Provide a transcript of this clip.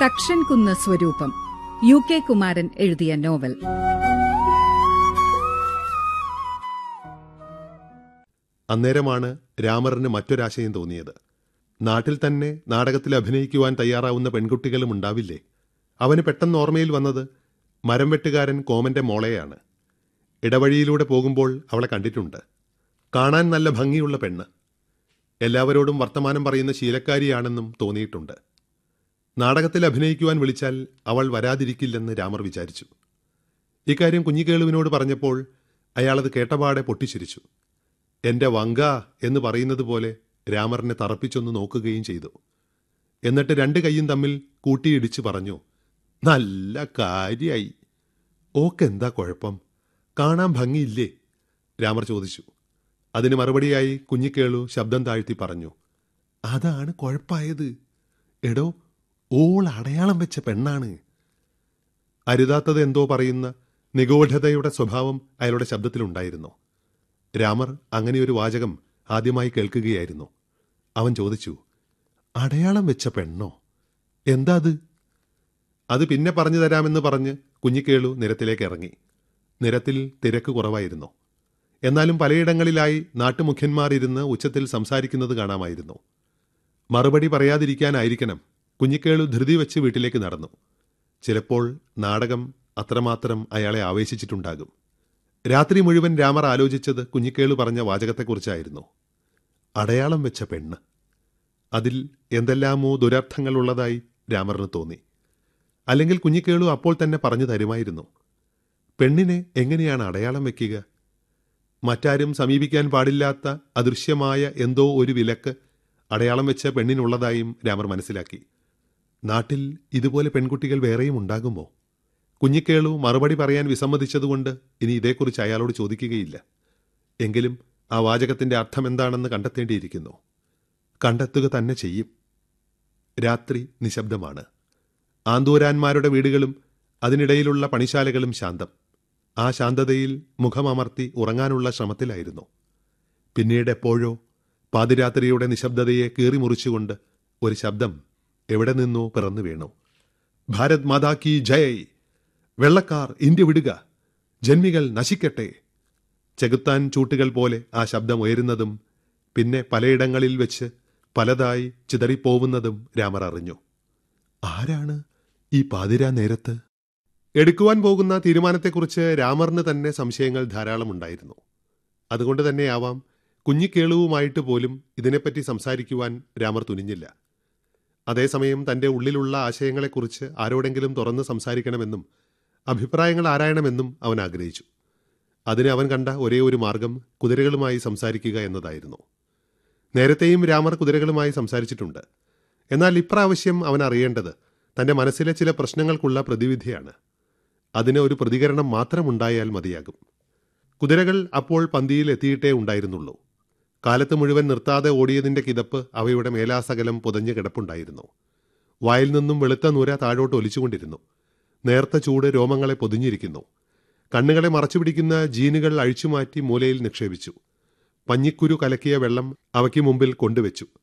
തക്ഷൻ കുന്ന് സ്വരൂപം U K Kumaran എഴുതിയ നോവൽ അന്നേരമാണ് രാമറിന് മറ്റൊരാശയം തോന്നിയത് നാട്ടിൽ തന്നെ നാടകത്തിൽ അഭിനയിക്കുവാൻ തയ്യാറാവുന്ന പെൺകുട്ടികളും ഉണ്ടാവില്ലേ അവന് പെട്ടെന്ന് ഓർമ്മയിൽ വന്നത് മരം വെട്ടുകാരൻ കോമന്റെ മോളെയാണ് ഇടവഴിയിലൂടെ പോകുമ്പോൾ അവളെ കണ്ടിട്ടുണ്ട് കാണാൻ നല്ല ഭംഗിയുള്ള പെണ്ണ് എല്ലാവരോടും വർത്തമാനം പറയുന്ന ശീലക്കാരിയാണെന്നും തോന്നിയിട്ടുണ്ട് നാടകത്തിൽ അഭിനയിക്കുവാൻ വിളിച്ചാൽ അവൾ വരാതിരിക്കില്ലെന്ന് രാമർ വിചാരിച്ചു ഇക്കാര്യം കുഞ്ഞിക്കേളുവിനോട് പറഞ്ഞപ്പോൾ അയാളത് കേട്ടപാടെ പൊട്ടിച്ചിരിച്ചു എന്റെ വങ്ക എന്ന് പറയുന്നത് പോലെ രാമറിനെ തറപ്പിച്ചൊന്ന് നോക്കുകയും ചെയ്തു എന്നിട്ട് രണ്ട് കൈയും തമ്മിൽ കൂട്ടിയിടിച്ച് പറഞ്ഞു നല്ല കാര്യായി ഓക്കെന്താ കുഴപ്പം കാണാൻ ഭംഗിയില്ലേ രാമർ ചോദിച്ചു അതിന് മറുപടിയായി കുഞ്ഞിക്കേളു ശബ്ദം താഴ്ത്തി പറഞ്ഞു അതാണ് കുഴപ്പായത് എടോ ഓൾ അടയാളം വെച്ച പെണ്ണാണ് അരുതാത്തത് എന്തോ പറയുന്ന നിഗൂഢതയുടെ സ്വഭാവം അയാളുടെ ശബ്ദത്തിലുണ്ടായിരുന്നു രാമർ അങ്ങനെയൊരു വാചകം ആദ്യമായി കേൾക്കുകയായിരുന്നു അവൻ ചോദിച്ചു അടയാളം വെച്ച പെണ്ണോ എന്താ അത് അത് പിന്നെ പറഞ്ഞു തരാമെന്ന് പറഞ്ഞ് കുഞ്ഞിക്കേളു നിരത്തിലേക്ക് ഇറങ്ങി നിരത്തിൽ തിരക്ക് കുറവായിരുന്നു എന്നാലും പലയിടങ്ങളിലായി നാട്ടുമുഖ്യന്മാർ ഇരുന്ന് ഉച്ചത്തിൽ സംസാരിക്കുന്നത് കാണാമായിരുന്നു മറുപടി പറയാതിരിക്കാനായിരിക്കണം കുഞ്ഞിക്കേളു ധൃതി വെച്ച് വീട്ടിലേക്ക് നടന്നു ചിലപ്പോൾ നാടകം അത്രമാത്രം അയാളെ ആവേശിച്ചിട്ടുണ്ടാകും രാത്രി മുഴുവൻ രാമർ ആലോചിച്ചത് കുഞ്ഞിക്കേളു പറഞ്ഞ വാചകത്തെക്കുറിച്ചായിരുന്നു അടയാളം വെച്ച പെണ്ണ് അതിൽ എന്തെല്ലാമോ ദുരർത്ഥങ്ങൾ ഉള്ളതായി രാമറിന് തോന്നി അല്ലെങ്കിൽ കുഞ്ഞിക്കേളു അപ്പോൾ തന്നെ പറഞ്ഞു തരുമായിരുന്നു പെണ്ണിനെ എങ്ങനെയാണ് അടയാളം വെക്കുക മറ്റാരും സമീപിക്കാൻ പാടില്ലാത്ത അദൃശ്യമായ എന്തോ ഒരു വിലക്ക് അടയാളം വെച്ച പെണ്ണിനുള്ളതായും രാമർ മനസ്സിലാക്കി നാട്ടിൽ ഇതുപോലെ പെൺകുട്ടികൾ വേറെയും ഉണ്ടാകുമോ കുഞ്ഞിക്കേളു മറുപടി പറയാൻ വിസമ്മതിച്ചതുകൊണ്ട് ഇനി ഇതേക്കുറിച്ച് അയാളോട് ചോദിക്കുകയില്ല എങ്കിലും ആ വാചകത്തിന്റെ അർത്ഥം എന്താണെന്ന് കണ്ടെത്തേണ്ടിയിരിക്കുന്നു കണ്ടെത്തുക തന്നെ ചെയ്യും രാത്രി നിശബ്ദമാണ് ആന്തൂരാന്മാരുടെ വീടുകളും അതിനിടയിലുള്ള പണിശാലകളും ശാന്തം ആ ശാന്തതയിൽ മുഖമമർത്തി ഉറങ്ങാനുള്ള ശ്രമത്തിലായിരുന്നു പിന്നീട് എപ്പോഴോ പാതിരാത്രിയുടെ നിശബ്ദതയെ കീറിമുറിച്ചുകൊണ്ട് ഒരു ശബ്ദം എവിടെ നിന്നോ പിറന്നു വീണു ഭാരത് മാതാ കി ജയ് വെള്ളക്കാർ ഇന്ത്യ വിടുക ജന്മികൾ നശിക്കട്ടെ ചെകുത്താൻ ചൂട്ടുകൾ പോലെ ആ ശബ്ദം ഉയരുന്നതും പിന്നെ പലയിടങ്ങളിൽ വെച്ച് പലതായി ചിതറിപ്പോവുന്നതും രാമർ അറിഞ്ഞു ആരാണ് ഈ പാതിരാ നേരത്ത് എടുക്കുവാൻ പോകുന്ന തീരുമാനത്തെക്കുറിച്ച് രാമറിന് തന്നെ സംശയങ്ങൾ ധാരാളം ഉണ്ടായിരുന്നു അതുകൊണ്ട് തന്നെയാവാം കുഞ്ഞിക്കേളുവുമായിട്ട് പോലും ഇതിനെപ്പറ്റി സംസാരിക്കുവാൻ രാമർ തുനിഞ്ഞില്ല അതേസമയം തന്റെ ഉള്ളിലുള്ള ആശയങ്ങളെക്കുറിച്ച് ആരോടെങ്കിലും തുറന്ന് സംസാരിക്കണമെന്നും അഭിപ്രായങ്ങൾ ആരായണമെന്നും അവൻ ആഗ്രഹിച്ചു അതിന് അവൻ കണ്ട ഒരേ ഒരു മാർഗം കുതിരകളുമായി സംസാരിക്കുക എന്നതായിരുന്നു നേരത്തെയും രാമർ കുതിരകളുമായി സംസാരിച്ചിട്ടുണ്ട് എന്നാൽ ഇപ്രാവശ്യം അവൻ അറിയേണ്ടത് തന്റെ മനസ്സിലെ ചില പ്രശ്നങ്ങൾക്കുള്ള പ്രതിവിധിയാണ് അതിന് ഒരു പ്രതികരണം മാത്രമുണ്ടായാൽ മതിയാകും കുതിരകൾ അപ്പോൾ പന്തിയിൽ എത്തിയിട്ടേ ഉണ്ടായിരുന്നുള്ളൂ കാലത്ത് മുഴുവൻ നിർത്താതെ ഓടിയതിന്റെ കിതപ്പ് അവയുടെ മേലാസകലം പുതഞ്ഞു കിടപ്പുണ്ടായിരുന്നു വായിൽ നിന്നും വെളുത്ത നൂര താഴോട്ട് ഒലിച്ചുകൊണ്ടിരുന്നു നേർത്ത ചൂട് രോമങ്ങളെ പൊതിഞ്ഞിരിക്കുന്നു കണ്ണുകളെ മറച്ചുപിടിക്കുന്ന ജീനുകൾ അഴിച്ചുമാറ്റി മൂലയിൽ നിക്ഷേപിച്ചു പഞ്ഞിക്കുരു കലക്കിയ വെള്ളം അവയ്ക്ക് മുമ്പിൽ കൊണ്ടുവച്ചു